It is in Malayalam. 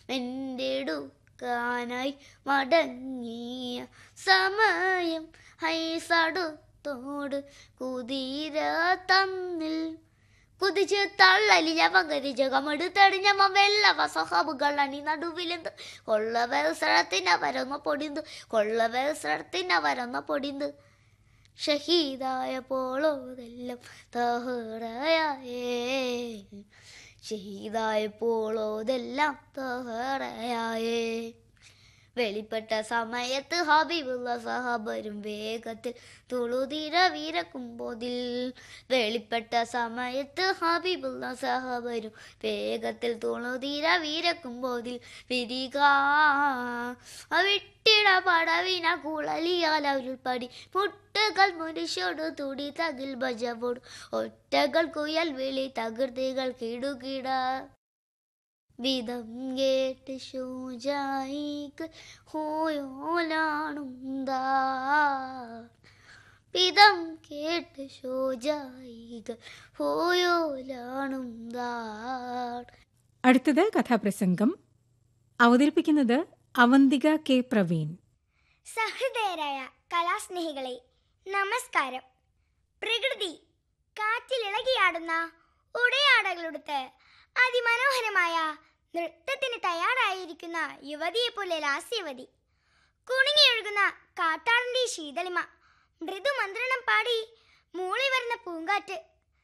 വെന്തെടുക്കാനായി മടങ്ങിയ സമയം ഹൈസടുത്തോട് കുതിര തന്നിൽ കുതിച്ച് തള്ളലിഞ്ഞ പകരിച്ച കമെടുത്തടിഞ്ഞമ്മ വെള്ളവ സഹബുകൾ അണി നടുവിലെന്ത് കൊള്ള വ്യവസരത്തിനവരൊന്ന പൊടിന്ത് കൊള്ള വ്യവസരത്തിനവരൊന്ന പൊടിന്ത് ഷഹീദായപ്പോളോതെല്ലാം തഹറയായേ ഷഹീദായപ്പോളോതെല്ലാം തഹറയായേ വെളിപ്പെട്ട സമയത്ത് ഹബീബുള്ള സഹബരും വേഗത്തിൽ തുളുതിര വീരക്കുമ്പോതിൽ വെളിപ്പെട്ട സമയത്ത് ഹബീബുള്ള സഹബരും വേഗത്തിൽ തുളുതിര വീരക്കുമ്പോതിൽ വിരിക വിട്ടിട പടവിന കുളലിയാൽ അവരുൾപ്പടി മുട്ടുകൾ മുരിശോട് തുടി തകിൽ ഭജവോട് ഒറ്റകൾ കുയൽ വിളി തകൃതികൾ കിടുകിട വിധം കേട്ട് ശൂജായിക്ക് ഹോയോലാണുന്താ വിധം കേട്ട് ശോജായിക്ക് ഹോയോലാണുന്താ അടുത്തത് കഥാപ്രസംഗം അവതരിപ്പിക്കുന്നത് അവന്തിക കെ പ്രവീൺ സഹൃദയരായ കലാസ്നേഹികളെ നമസ്കാരം പ്രകൃതി കാറ്റിലിളകിയാടുന്ന ഉടയാടകളുടുത്ത് അതിമനോഹരമായ നൃത്തത്തിന് തയ്യാറായിരിക്കുന്ന യുവതിയെപ്പോലെ ലാസ്യവതി കുണുങ്ങിയൊഴുകുന്ന കാട്ടാറിന്റെ ശീതളിമ മൃദുമന്ത്രണം പാടി മൂളി വരുന്ന പൂങ്കാറ്റ്